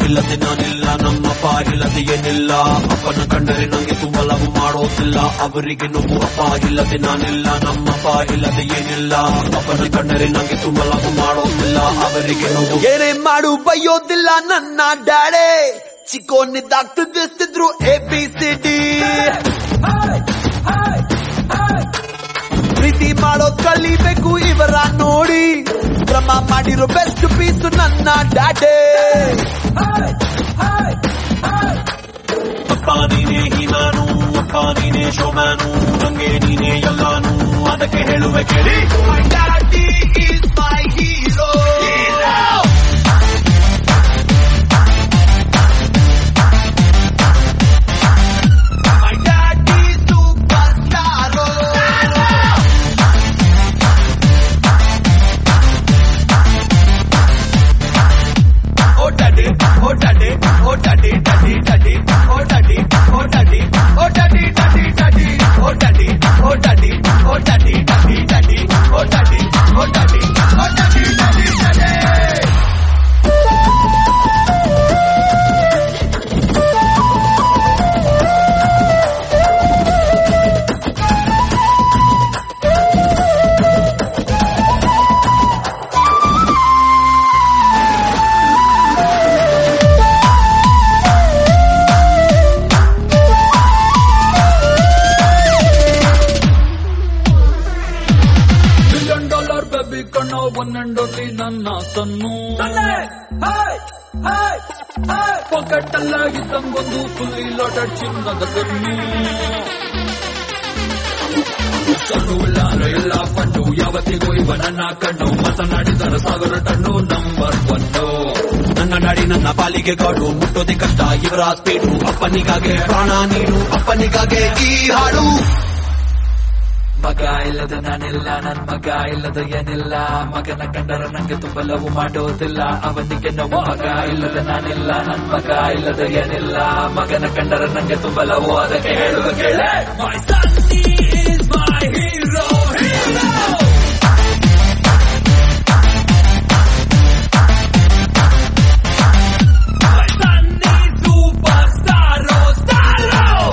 ಇಲ್ಲದೆ ನಾನಿಲ್ಲ ನಮ್ಮಪ್ಪ ಇಲ್ಲದೆ ಏನಿಲ್ಲ ಅಪ್ಪನ ಕಂಡರೆ ನಂಗೆ ತುಂಬ ಲವ್ ಮಾಡೋದಿಲ್ಲ ಅವರಿಗೆ ನೋವು ಅಪ್ಪ ಇಲ್ಲದೆ ನಾನಿಲ್ಲ ನಮ್ಮಪ್ಪ ಇಲ್ಲದೆ ಏನಿಲ್ಲ ಅಪ್ಪನ ಕಂಡರೆ ನಂಗೆ ತುಂಬ ಲವ್ ಮಾಡೋದಿಲ್ಲ ಅವರಿಗೆ ನೋವು ಏನೇ ಮಾಡು ಬೈಯೋದಿಲ್ಲ ನನ್ನ ಡ್ಯಾಡೆ ಚಿಕ್ಕೋನಿದ್ದಾಗ್ತಿದ್ರು ಎ ಬಿ ಸಿ ಡಿ ಪ್ರೀತಿ ಮಾಡೋದ್ ಕಲಿಬೇಕು ಇವರ ನೋಡಿ ಕ್ರಮ ಮಾಡಿರೋ ಬೆಸ್ಟ್ ಪೀಸ್ ನನ್ನ ಡ್ಯಾಡೆ ಅಪ್ಪ ನೀನೇ ಹೀಮಾನು ಅಪ್ಪ ನೀನೇ ಶೋಮ್ಯಾನು ನಂಗೆ ನೀನೇ ಎಲ್ಲಾನು ಅದಕ್ಕೆ ಹೇಳುವೆ ಕೇಳಿ My daddy is my hero. My daddy superstar. Oh daddy, oh daddy, oh daddy, daddy, daddy, oh daddy, oh daddy, oh daddy, daddy, daddy, oh daddy, oh daddy, oh daddy, daddy, daddy, oh daddy, oh daddy, oh daddy, daddy, daddy. Billion dollar baby ಕಣ್ಣ one and only ನನ್ನ son pocket ಅಲ್ಲಾಗಿದ್ದಂಗೊಂದು fully loaded ಚಿನ್ನದ ಕಣ್ಣು ಸಣ್ಣ ಇಲ್ಲ ಇಲ್ಲ fund ಯಾವತ್ತಿಗೂ ಇವ ನನ್ನ ಕಣ್ಣು ಮಾತನಾಡಿದರ ಸಾವಿರ ಟಣ್ಣು ನಂಬರ್ ಒನ್ನು ನನ್ನ ನಾಡಿ ನನ್ನ ಪಾಲಿಗೆ ಗಾಡು ಮುಟ್ಟೋದೆ ಕಷ್ಟ ಇವರ ಸ್ಪೀಡು ಅಪ್ಪನಿಗಾಗೆ ಪ್ರಾಣ ನೀಡು ಅಪ್ಪನಿಗಾಗೆ ಈ ಹಾಡು ಮಗ ಇಲ್ಲದ ನಾನಿಲ್ಲ ನನ್ ಮಗ ಇಲ್ಲದ ಏನಿಲ್ಲ ಮಗನ ಕಂಡರ ನಂಗೆ ತುಂಬ ಲವ್ ಮಾಡೋದಿಲ್ಲ ಅವನಿಗೆ ನೋವು ಮಗ ಇಲ್ಲದ ನಾನಿಲ್ಲ ನನ್ ಮಗ ಇಲ್ಲದ ಏನಿಲ್ಲ ಮಗನ ಕಂಡರ ನಂಗೆ ತುಂಬ ಲವ್ ಅದಕ್ಕೆ ಹೇಳುವ ಕೇಳೆ My son is my hero, hero. My son is superstar, oh, star, oh.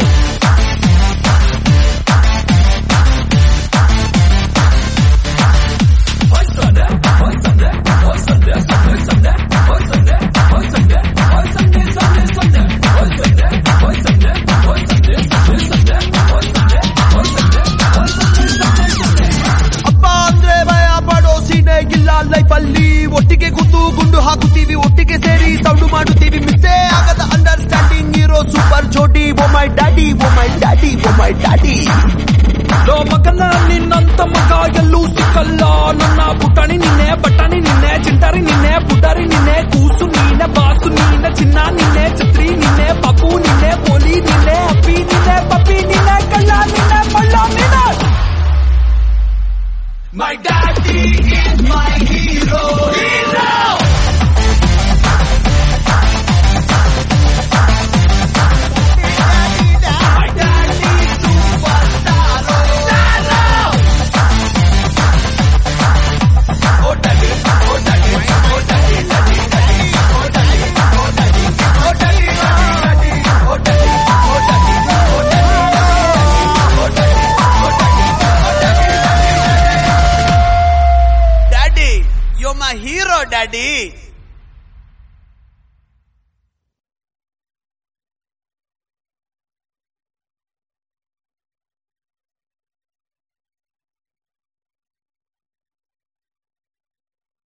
Hoy Sunday, hoy Sunday, hoy Sunday, hoy Sunday, hoy Sunday, hoy Sunday, hoy Sunday, Sunday, Sunday, hoy Sunday, hoy Sunday, hoy Sunday, Sunday, Sunday, hoy Sunday, hoy Sunday, hoy Sunday, Sunday, Sunday. ಅಪ್ಪ ಅಂದ್ರೆ ಭಯ ಪಡೋ ಸೀನೆ ಇಲ್ಲ life ಅಲ್ಲಿ ಒಟ್ಟಿಗೆ ಕೂತು ಗುಂಡು ಹಾಕುತ್ತೀವಿ ಒಟ್ಟಿಗೆ ಸೇರಿ ಸೌಂಡು ಮಾಡುತ್ತೀವಿ ಮಿಸ್ಸೇ ಆಗದ ಅಂಡರ್ಸ್ಟ್ಯಾಂಡಿಂಗ್ ಇರೋ ಸೂಪರ್ ಜೋಡಿ oh my daddy oh my daddy oh my daddy ಲೋ ಮಗನ ನಿನ್ನಂತ ಮಗ ಎಲ್ಲೂ ಸಿಕ್ಕಲ್ಲ ನನ್ನ ಪುಟಾಣಿ ನಿನ್ನೆ ಬಟಾಣಿ ನಿನ್ನೆ ಚಿಂಟಾರಿ ನಿನ್ನೆ ಪುಟಾರಿ ನಿನ್ನೆ ಕೂಸು ನೀನೆ ಬಾಸು ನೀನೆ ಚಿನ್ನ ನಿನ್ನೆ ಛತ್ರಿ ನಿನ್ನೆ ಪಪ್ಪು ನಿನ್ನೆ ಪೋಲಿ ನಿನ್ನೆ ಅಪ್ಪಿ ನಿನ್ನೆ ಪಪ್ಪಿ ನಿನ್ನೆ ಕಳ್ಳ ನಿನ್ನೆ ಮಳ್ಳ ನಿನ್ನೆ My daddy is my hero. Hero. My daddy superstar. Oh daddy, oh daddy, oh daddy, daddy, daddy, oh daddy, oh daddy, oh daddy, daddy, daddy, oh daddy, oh daddy, oh daddy, oh daddy, oh daddy, oh daddy, daddy. Daddy yo my hero daddy